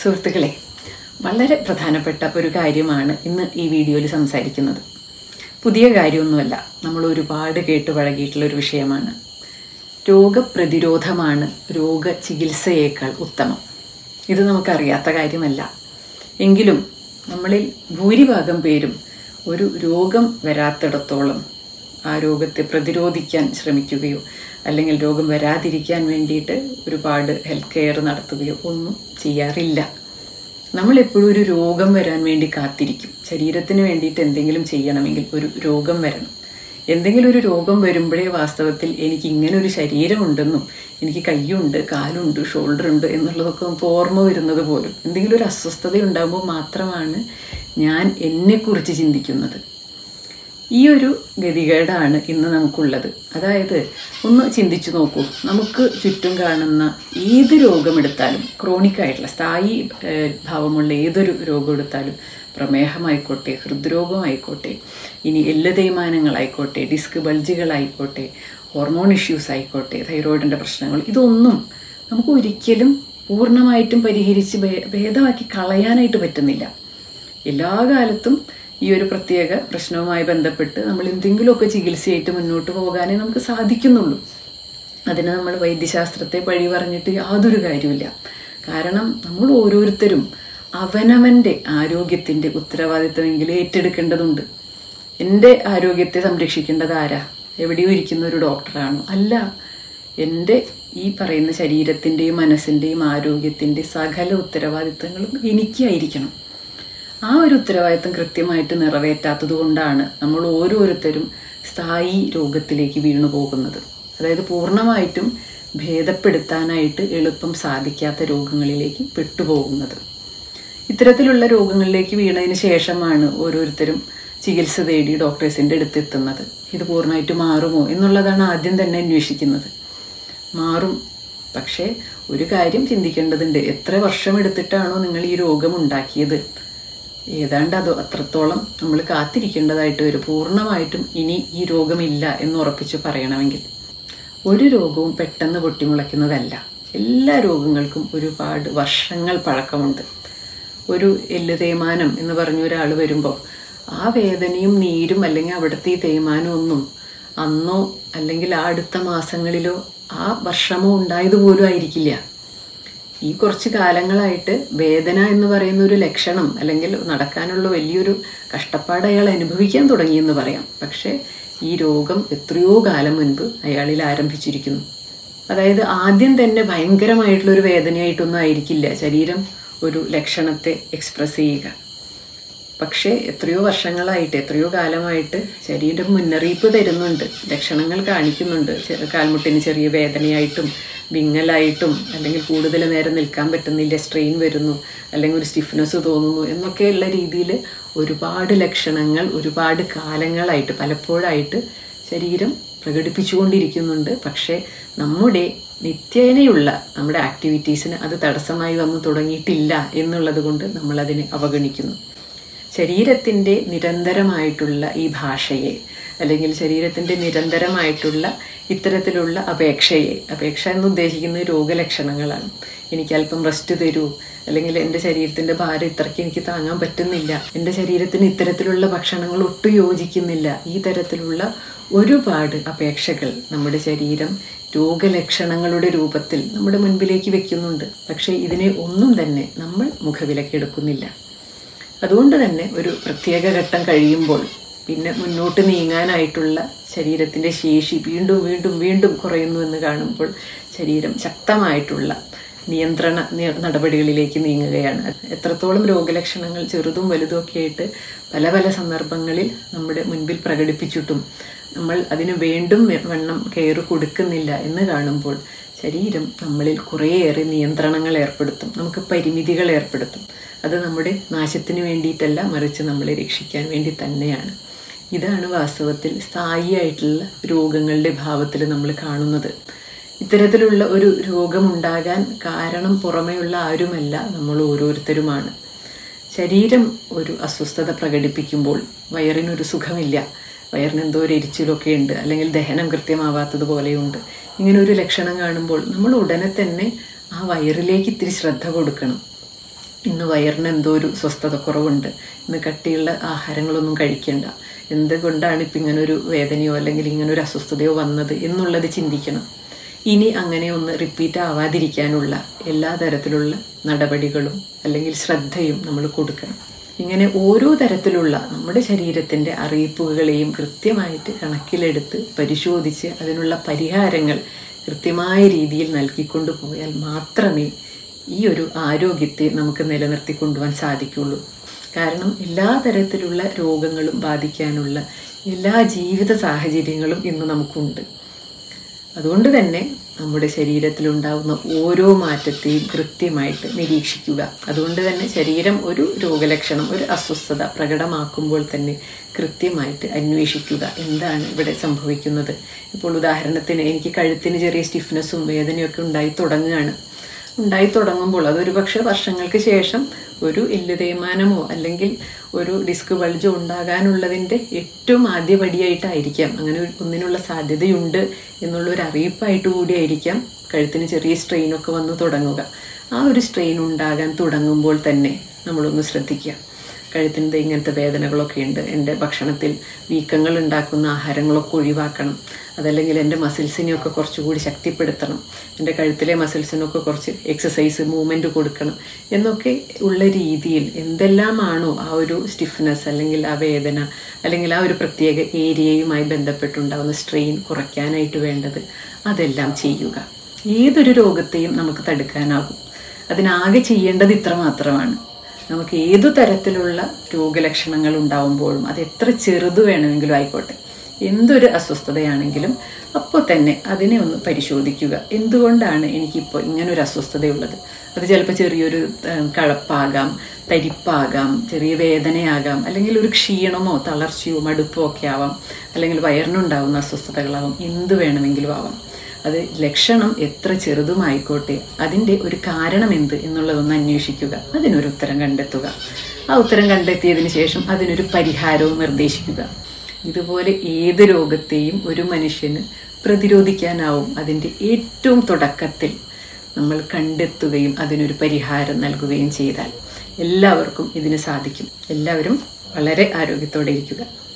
സുഹൃത്തുക്കളെ വളരെ പ്രധാനപ്പെട്ട ഒരു കാര്യമാണ് ഇന്ന് ഈ വീഡിയോയിൽ സംസാരിക്കുന്നത് പുതിയ കാര്യമൊന്നുമല്ല നമ്മൾ ഒരുപാട് കേട്ട് പഴകിയിട്ടുള്ള ഒരു വിഷയമാണ് രോഗപ്രതിരോധമാണ് രോഗചികിത്സയേക്കാൾ ഉത്തമം ഇത് നമുക്കറിയാത്ത കാര്യമല്ല എങ്കിലും നമ്മളിൽ ഭൂരിഭാഗം പേരും ഒരു രോഗം വരാത്തിടത്തോളം ആ രോഗത്തെ പ്രതിരോധിക്കാൻ ശ്രമിക്കുകയോ അല്ലെങ്കിൽ രോഗം വരാതിരിക്കാൻ വേണ്ടിയിട്ട് ഒരുപാട് ഹെൽത്ത് കെയർ നടത്തുകയോ ഒന്നും ചെയ്യാറില്ല നമ്മൾ എപ്പോഴും ഒരു രോഗം വരാൻ വേണ്ടി കാത്തിരിക്കും ശരീരത്തിന് വേണ്ടിയിട്ട് എന്തെങ്കിലും ചെയ്യണമെങ്കിൽ ഒരു രോഗം വരണം എന്തെങ്കിലും ഒരു രോഗം വരുമ്പോഴേ വാസ്തവത്തിൽ എനിക്ക് ഇങ്ങനെ ഒരു ശരീരമുണ്ടെന്നും എനിക്ക് കൈയുണ്ട് കാലുണ്ട് ഷോൾഡർ ഉണ്ട് എന്നുള്ളതൊക്കെ നമുക്ക് ഓർമ്മ വരുന്നത് പോലും എന്തെങ്കിലും ഒരു അസ്വസ്ഥത ഉണ്ടാകുമ്പോൾ മാത്രമാണ് ഞാൻ എന്നെക്കുറിച്ച് ചിന്തിക്കുന്നത് ഈ ഒരു ഗതികേടാണ് ഇന്ന് നമുക്കുള്ളത് അതായത് ഒന്ന് ചിന്തിച്ചു നോക്കൂ നമുക്ക് ചുറ്റും കാണുന്ന ഏത് രോഗമെടുത്താലും ക്രോണിക് ആയിട്ടുള്ള സ്ഥായി ഏഹ്, ഭാവമുള്ള ഏതൊരു രോഗം എടുത്താലും പ്രമേഹമായിക്കോട്ടെ ഹൃദ്രോഗമായിക്കോട്ടെ ഇനി എല്ല് തേയ്മാനങ്ങളായിക്കോട്ടെ ഡിസ്ക് ബൾജുകളായിക്കോട്ടെ ഹോർമോൺ ഇഷ്യൂസ് ആയിക്കോട്ടെ തൈറോയിഡിൻ്റെ പ്രശ്നങ്ങൾ ഇതൊന്നും നമുക്ക് ഒരിക്കലും പൂർണ്ണമായിട്ടും പരിഹരിച്ച് ഭേ- ഭേദമാക്കി കളയാനായിട്ട് പറ്റുന്നില്ല എല്ലാ കാലത്തും ഈ ഒരു പ്രത്യേക പ്രശ്നവുമായി ബന്ധപ്പെട്ട് നമ്മൾ എന്തെങ്കിലുമൊക്കെ ചികിത്സയായിട്ട് മുന്നോട്ട് പോകാനേ നമുക്ക് സാധിക്കുന്നുള്ളൂ അതിന് നമ്മൾ വൈദ്യശാസ്ത്രത്തെ പഴി പറഞ്ഞിട്ട് യാതൊരു കാര്യമില്ല കാരണം നമ്മൾ ഓരോരുത്തരും അവനവൻ്റെ ആരോഗ്യത്തിൻ്റെ ഉത്തരവാദിത്തമെങ്കിലും ഏറ്റെടുക്കേണ്ടതുണ്ട് എൻ്റെ ആരോഗ്യത്തെ സംരക്ഷിക്കേണ്ടത് ആരാ എവിടെയോ ഇരിക്കുന്ന ഒരു ഡോക്ടറാണോ അല്ല എൻ്റെ ഈ പറയുന്ന ശരീരത്തിൻ്റെയും മനസ്സിൻ്റെയും ആരോഗ്യത്തിൻ്റെ സകല ഉത്തരവാദിത്തങ്ങളും എനിക്കായിരിക്കണം ആ ഒരു ഉത്തരവാദിത്തം കൃത്യമായിട്ട് നിറവേറ്റാത്തത് കൊണ്ടാണ് നമ്മൾ ഓരോരുത്തരും സ്ഥായി രോഗത്തിലേക്ക് വീണു പോകുന്നത് അതായത് പൂർണ്ണമായിട്ടും ഭേദപ്പെടുത്താനായിട്ട് എളുപ്പം സാധിക്കാത്ത രോഗങ്ങളിലേക്ക് പെട്ടുപോകുന്നത് ഇത്തരത്തിലുള്ള രോഗങ്ങളിലേക്ക് വീണതിന് ശേഷമാണ് ഓരോരുത്തരും ചികിത്സ തേടി ഡോക്ടേഴ്സിൻ്റെ അടുത്തെത്തുന്നത് ഇത് പൂർണ്ണമായിട്ട് മാറുമോ എന്നുള്ളതാണ് ആദ്യം തന്നെ അന്വേഷിക്കുന്നത് മാറും പക്ഷേ ഒരു കാര്യം ചിന്തിക്കേണ്ടതുണ്ട് എത്ര വർഷം എടുത്തിട്ടാണോ നിങ്ങൾ ഈ രോഗം ഉണ്ടാക്കിയത് ഏതാണ്ട് അത് അത്രത്തോളം നമ്മൾ കാത്തിരിക്കേണ്ടതായിട്ട് വരും പൂർണ്ണമായിട്ടും ഇനി ഈ രോഗമില്ല എന്ന് ഉറപ്പിച്ച് പറയണമെങ്കിൽ ഒരു രോഗവും പെട്ടെന്ന് പൊട്ടിമുളയ്ക്കുന്നതല്ല എല്ലാ രോഗങ്ങൾക്കും ഒരുപാട് വർഷങ്ങൾ പഴക്കമുണ്ട് ഒരു എല്ല് തേയ്മാനം എന്ന് പറഞ്ഞ ഒരാൾ വരുമ്പോൾ ആ വേദനയും നീരും അല്ലെങ്കിൽ അവിടുത്തെ ഈ തേയ്മാനം ഒന്നും അന്നോ അല്ലെങ്കിൽ ആ അടുത്ത മാസങ്ങളിലോ ആ വർഷമോ ഉണ്ടായത് പോലും ആയിരിക്കില്ല ഈ കുറച്ച് കാലങ്ങളായിട്ട് വേദന എന്ന് പറയുന്ന ഒരു ലക്ഷണം അല്ലെങ്കിൽ നടക്കാനുള്ള വലിയൊരു കഷ്ടപ്പാട് അയാൾ അനുഭവിക്കാൻ തുടങ്ങിയെന്ന് പറയാം പക്ഷേ ഈ രോഗം എത്രയോ കാലം മുൻപ് അയാളിൽ ആരംഭിച്ചിരിക്കുന്നു അതായത് ആദ്യം തന്നെ ഭയങ്കരമായിട്ടുള്ള ഒരു വേദനയായിട്ടൊന്നും ആയിരിക്കില്ല ശരീരം ഒരു ലക്ഷണത്തെ എക്സ്പ്രസ് ചെയ്യുക പക്ഷേ എത്രയോ വർഷങ്ങളായിട്ട് എത്രയോ കാലമായിട്ട് ശരീരം മുന്നറിയിപ്പ് തരുന്നുണ്ട് ലക്ഷണങ്ങൾ കാണിക്കുന്നുണ്ട് ചെറു കാൽമുട്ടിന് ചെറിയ വേദനയായിട്ടും വിങ്ങലായിട്ടും അല്ലെങ്കിൽ കൂടുതൽ നേരം നിൽക്കാൻ പറ്റുന്നില്ല സ്ട്രെയിൻ വരുന്നു അല്ലെങ്കിൽ ഒരു സ്റ്റിഫ്നെസ് തോന്നുന്നു എന്നൊക്കെയുള്ള രീതിയിൽ ഒരുപാട് ലക്ഷണങ്ങൾ ഒരുപാട് കാലങ്ങളായിട്ട് പലപ്പോഴായിട്ട് ശരീരം പ്രകടിപ്പിച്ചുകൊണ്ടിരിക്കുന്നുണ്ട് പക്ഷേ നമ്മുടെ നിത്യേനയുള്ള നമ്മുടെ ആക്ടിവിറ്റീസിന് അത് തടസ്സമായി വന്നു തുടങ്ങിയിട്ടില്ല എന്നുള്ളത് കൊണ്ട് നമ്മളതിനെ അവഗണിക്കുന്നു ശരീരത്തിൻ്റെ നിരന്തരമായിട്ടുള്ള ഈ ഭാഷയെ അല്ലെങ്കിൽ ശരീരത്തിൻ്റെ നിരന്തരമായിട്ടുള്ള ഇത്തരത്തിലുള്ള അപേക്ഷയെ അപേക്ഷ എന്ന് ഉദ്ദേശിക്കുന്നത് രോഗലക്ഷണങ്ങളാണ് എനിക്ക് അല്പം റെസ്റ്റ് തരൂ അല്ലെങ്കിൽ എൻ്റെ ശരീരത്തിൻ്റെ ഭാരം ഇത്രയ്ക്ക് എനിക്ക് താങ്ങാൻ പറ്റുന്നില്ല എൻ്റെ ശരീരത്തിന് ഇത്തരത്തിലുള്ള ഭക്ഷണങ്ങൾ ഒട്ടും യോജിക്കുന്നില്ല ഈ തരത്തിലുള്ള ഒരുപാട് അപേക്ഷകൾ നമ്മുടെ ശരീരം രോഗലക്ഷണങ്ങളുടെ രൂപത്തിൽ നമ്മുടെ മുൻപിലേക്ക് വെക്കുന്നുണ്ട് പക്ഷേ ഇതിനെ ഒന്നും തന്നെ നമ്മൾ മുഖവിലക്കെടുക്കുന്നില്ല അതുകൊണ്ട് തന്നെ ഒരു പ്രത്യേക ഘട്ടം കഴിയുമ്പോൾ പിന്നെ മുന്നോട്ട് നീങ്ങാനായിട്ടുള്ള ശരീരത്തിൻ്റെ ശേഷി വീണ്ടും വീണ്ടും വീണ്ടും കുറയുന്നു എന്ന് കാണുമ്പോൾ ശരീരം ശക്തമായിട്ടുള്ള നിയന്ത്രണ നി- നടപടികളിലേക്ക് നീങ്ങുകയാണ് എത്രത്തോളം രോഗലക്ഷണങ്ങൾ ചെറുതും വലുതും ഒക്കെ ആയിട്ട് പല പല സന്ദർഭങ്ങളിൽ നമ്മുടെ മുൻപിൽ പ്രകടിപ്പിച്ചിട്ടും നമ്മൾ അതിന് വേണ്ടും വെ- വണ്ണം കെയർ കൊടുക്കുന്നില്ല എന്ന് കാണുമ്പോൾ ശരീരം നമ്മളിൽ കുറേയേറെ നിയന്ത്രണങ്ങൾ ഏർപ്പെടുത്തും നമുക്ക് പരിമിതികൾ ഏർപ്പെടുത്തും അത് നമ്മുടെ നാശത്തിന് വേണ്ടിയിട്ടല്ല മറിച്ച് നമ്മളെ രക്ഷിക്കാൻ വേണ്ടി തന്നെയാണ് ഇതാണ് വാസ്തവത്തിൽ സ്ഥായിയായിട്ടുള്ള രോഗങ്ങളുടെ ഭാവത്തിൽ നമ്മൾ കാണുന്നത് ഇത്തരത്തിലുള്ള ഒരു രോഗമുണ്ടാകാൻ കാരണം പുറമെയുള്ള ആരുമല്ല നമ്മൾ ഓരോരുത്തരുമാണ് ശരീരം ഒരു അസ്വസ്ഥത പ്രകടിപ്പിക്കുമ്പോൾ വയറിനൊരു സുഖമില്ല വയറിന് എന്തോ ഒരു എരിച്ചിലൊക്കെ ഉണ്ട് അല്ലെങ്കിൽ ദഹനം കൃത്യമാവാത്തത് പോലെയുണ്ട് ഇങ്ങനെ ഒരു ലക്ഷണം കാണുമ്പോൾ നമ്മൾ ഉടനെ തന്നെ ആ വയറിലേക്ക് ഇത്തിരി ശ്രദ്ധ കൊടുക്കണം ഇന്ന് വയറിന് എന്തോ ഒരു സ്വസ്ഥത കുറവുണ്ട് ഇന്ന് കട്ടിയുള്ള ആഹാരങ്ങളൊന്നും കഴിക്കണ്ട എന്തുകൊണ്ടാണ് ഇപ്പം ഇങ്ങനെ ഒരു വേദനയോ അല്ലെങ്കിൽ ഇങ്ങനെ ഒരു അസ്വസ്ഥതയോ വന്നത് എന്നുള്ളത് ചിന്തിക്കണം ഇനി അങ്ങനെ ഒന്ന് റിപ്പീറ്റ് ആവാതിരിക്കാനുള്ള എല്ലാ തരത്തിലുള്ള നടപടികളും അല്ലെങ്കിൽ ശ്രദ്ധയും നമ്മൾ കൊടുക്കണം ഇങ്ങനെ ഓരോ തരത്തിലുള്ള നമ്മുടെ ശരീരത്തിൻ്റെ അറിയിപ്പുകളെയും കൃത്യമായിട്ട് കണക്കിലെടുത്ത് പരിശോധിച്ച് അതിനുള്ള പരിഹാരങ്ങൾ കൃത്യമായ രീതിയിൽ നൽകിക്കൊണ്ടു പോയാൽ മാത്രമേ ഈ ഒരു ആരോഗ്യത്തെ നമുക്ക് നിലനിർത്തി കൊണ്ടുപോകാൻ സാധിക്കുള്ളൂ കാരണം എല്ലാ തരത്തിലുള്ള രോഗങ്ങളും ബാധിക്കാനുള്ള എല്ലാ ജീവിത സാഹചര്യങ്ങളും ഇന്ന് നമുക്കുണ്ട് അതുകൊണ്ട് തന്നെ നമ്മുടെ ശരീരത്തിലുണ്ടാകുന്ന ഓരോ മാറ്റത്തെയും കൃത്യമായിട്ട് നിരീക്ഷിക്കുക അതുകൊണ്ട് തന്നെ ശരീരം ഒരു രോഗലക്ഷണം ഒരു അസ്വസ്ഥത പ്രകടമാക്കുമ്പോൾ തന്നെ കൃത്യമായിട്ട് അന്വേഷിക്കുക എന്താണ് ഇവിടെ സംഭവിക്കുന്നത് ഇപ്പോൾ ഉദാഹരണത്തിന് എനിക്ക് കഴുത്തിന് ചെറിയ സ്റ്റിഫ്നെസ്സും വേദനയൊക്കെ ഉണ്ടായി തുടങ്ങുകയാണ് ഉണ്ടായി തുടങ്ങുമ്പോൾ അതൊരു പക്ഷെ വർഷങ്ങൾക്ക് ശേഷം ഒരു എല്ല് തേയ്മാനമോ അല്ലെങ്കിൽ ഒരു ഡിസ്ക് ബൾജോ ഉണ്ടാകാനുള്ളതിൻ്റെ ഏറ്റവും ആദ്യപടിയായിട്ടായിരിക്കാം അങ്ങനെ ഒരു- ഒന്നിനുള്ള സാധ്യതയുണ്ട് എന്നുള്ള ഒരു അറിയിപ്പായിട്ട് കൂടിയായിരിക്കാം കഴുത്തിന് ചെറിയ സ്ട്രെയിനൊക്കെ വന്ന് തുടങ്ങുക ആ ഒരു സ്ട്രെയിൻ ഉണ്ടാകാൻ തുടങ്ങുമ്പോൾ തന്നെ നമ്മളൊന്ന് ശ്രദ്ധിക്കുക കഴുത്തിൻ്റെ ഇങ്ങനത്തെ വേദനകളൊക്കെ ഉണ്ട് എൻ്റെ ഭക്ഷണത്തിൽ വീക്കങ്ങൾ ഉണ്ടാക്കുന്ന ആഹാരങ്ങളൊക്കെ ഒഴിവാക്കണം അതല്ലെങ്കിൽ എൻ്റെ മസിൽസിനെയൊക്കെ കുറച്ചുകൂടി ശക്തിപ്പെടുത്തണം എൻ്റെ കഴുത്തിലെ മസിൽസിനൊക്കെ കുറച്ച് എക്സസൈസ് മൂവ്മെൻറ്റ് കൊടുക്കണം എന്നൊക്കെ ഉള്ള രീതിയിൽ എന്തെല്ലാമാണോ ആ ഒരു സ്റ്റിഫ്നെസ് അല്ലെങ്കിൽ ആ വേദന അല്ലെങ്കിൽ ആ ഒരു പ്രത്യേക ഏരിയയുമായി ബന്ധപ്പെട്ടുണ്ടാകുന്ന സ്ട്രെയിൻ കുറയ്ക്കാനായിട്ട് വേണ്ടത് അതെല്ലാം ചെയ്യുക ഏതൊരു രോഗത്തെയും നമുക്ക് തടുക്കാനാകും അതിനാകെ ചെയ്യേണ്ടത് ഇത്ര മാത്രമാണ് നമുക്ക് ഏതു തരത്തിലുള്ള രോഗലക്ഷണങ്ങൾ ഉണ്ടാവുമ്പോഴും അത് എത്ര ചെറുത് വേണമെങ്കിലും ആയിക്കോട്ടെ എന്തൊരു അസ്വസ്ഥതയാണെങ്കിലും അപ്പോൾ തന്നെ അതിനെ ഒന്ന് പരിശോധിക്കുക എന്തുകൊണ്ടാണ് എനിക്കിപ്പോൾ ഇങ്ങനൊരു അസ്വസ്ഥതയുള്ളത് അത് ചിലപ്പോൾ ചെറിയൊരു ഏഹ്, കഴപ്പാകാം തരിപ്പാകാം ചെറിയ വേദനയാകാം അല്ലെങ്കിൽ ഒരു ക്ഷീണമോ തളർച്ചയോ മടുപ്പോ ഒക്കെ ആവാം അല്ലെങ്കിൽ വയറിനുണ്ടാവുന്ന അസ്വസ്ഥതകളാവാം എന്ത് വേണമെങ്കിലും ആവാം അത് ലക്ഷണം എത്ര ചെറുതുമായിക്കോട്ടെ അതിൻ്റെ ഒരു കാരണം എന്ത് എന്നുള്ളതൊന്ന് അന്വേഷിക്കുക അതിനൊരു ഉത്തരം കണ്ടെത്തുക ആ ഉത്തരം കണ്ടെത്തിയതിന് ശേഷം അതിനൊരു പരിഹാരവും നിർദ്ദേശിക്കുക ഇതുപോലെ ഏത് രോഗത്തെയും ഒരു മനുഷ്യന് പ്രതിരോധിക്കാനാവും അതിൻ്റെ ഏറ്റവും തുടക്കത്തിൽ നമ്മൾ കണ്ടെത്തുകയും അതിനൊരു പരിഹാരം നൽകുകയും ചെയ്താൽ എല്ലാവർക്കും ഇതിന് സാധിക്കും എല്ലാവരും വളരെ ആരോഗ്യത്തോടെ ഇരിക്കുക